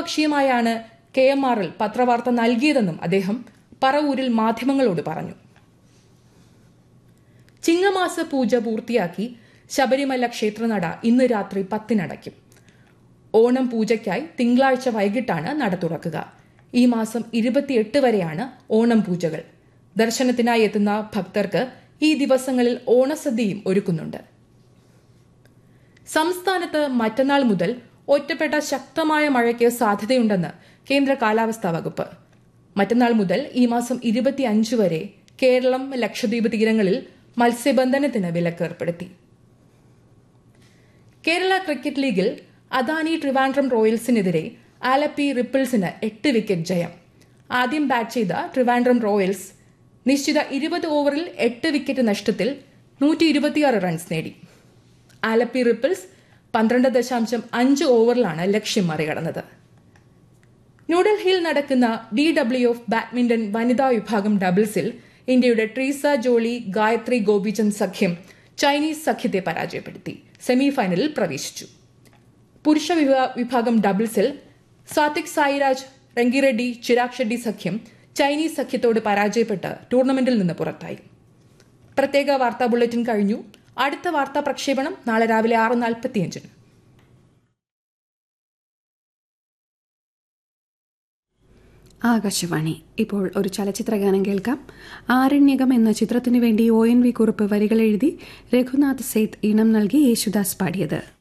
ഏകപക്ഷീയമായാണ് K M R L പത്രവാർത്ത നൽകിയതെന്നും അദ്ദേഹം പറവൂരിൽ മാധ്യമങ്ങളോട് പറഞ്ഞു ചിങ്ങമാസ പൂജ പൂർത്തിയാക്കി ശബരിമല ക്ഷേത്രനട ഇന്ന് രാത്രി പത്തിനടയ്ക്കും ഓണം പൂജയ്ക്കായി തിങ്കളാഴ്ച വൈകിട്ടാണ് നട തുറക്കുക ഈ മാസം ഇരുപത്തിയെട്ട് വരെയാണ് ഓണം പൂജകൾ ദർശനത്തിനായി എത്തുന്ന ഭക്തർക്ക് ഈ ദിവസങ്ങളിൽ ഓണസദ്യയും ഒരുക്കുന്നുണ്ട് സംസ്ഥാനത്ത് മറ്റന്നാൾ മുതൽ ഒറ്റപ്പെട്ട ശക്തമായ മഴയ്ക്ക് സാധ്യതയുണ്ടെന്ന് കേന്ദ്ര കാലാവസ്ഥാ വകുപ്പ് മറ്റന്നാൾ മുതൽ ഈ മാസം ഇരുപത്തിയഞ്ച് വരെ കേരളം ലക്ഷദ്വീപ് തീരങ്ങളിൽ മത്സ്യബന്ധനത്തിന് വിലക്ക് ഏർപ്പെടുത്തി കേരള ക്രിക്കറ്റ് ലീഗിൽ അദാനി ട്രിവാൻഡ്രം റോയൽസിനെതിരെ ആലപ്പി റിപ്പിൾസിന് എട്ട് വിക്കറ്റ് ജയം ആദ്യം ബാറ്റ് ചെയ്ത ട്രിവാൻഡ്രം റോയൽസ് നിശ്ചിത ഇരുപത് ഓവറിൽ എട്ട് വിക്കറ്റ് നഷ്ടത്തിൽ നൂറ്റി ഇരുപത്തിയാറ് റൺസ് നേടി ആലപ്പി റിപ്പിൾസ് പന്ത്രണ്ട് ദശാംശം അഞ്ച് ഓവറിലാണ് ലക്ഷ്യം മറികടന്നത് ന്യൂഡൽഹിയിൽ നടക്കുന്ന ഡി ഡബ്ല്യു എഫ് ബാഡ്മിന്റൺ വനിതാ വിഭാഗം ഡബിൾസിൽ ഇന്ത്യയുടെ ട്രീസ ജോളി ഗായത്രി ഗോപിചന്ദ് സഖ്യം ചൈനീസ് സഖ്യത്തെ പരാജയപ്പെടുത്തി സെമിഫൈനലിൽ പ്രവേശിച്ചു പുരുഷ വിഭാഗം ഡബിൾസിൽ സാത്വിക് സായിരാജ് റെങ്കിറെഡ്ഡി ചിരാഗ് ഷെഡ്ഡി സഖ്യം ചൈനീസ് സഖ്യത്തോട് പരാജയപ്പെട്ട് ടൂർണമെന്റിൽ നിന്ന് പുറത്തായി പ്രത്യേക വാർത്താ ബുള്ളറ്റിൻ കഴിഞ്ഞു അടുത്ത വാർത്താ പ്രക്ഷേപണം നാളെ രാവിലെ ആറ് നാൽപ്പത്തിയഞ്ചിന് ആകാശവാണി ഇപ്പോൾ ഒരു ചലച്ചിത്ര ഗാനം കേൾക്കാം ആരണ്യകം എന്ന ചിത്രത്തിനു വേണ്ടി ഒ എൻ വി കുറുപ്പ് വരികൾ എഴുതി രഘുനാഥ് സേത്ത് ഈണം നൽകി യേശുദാസ് പാടിയത്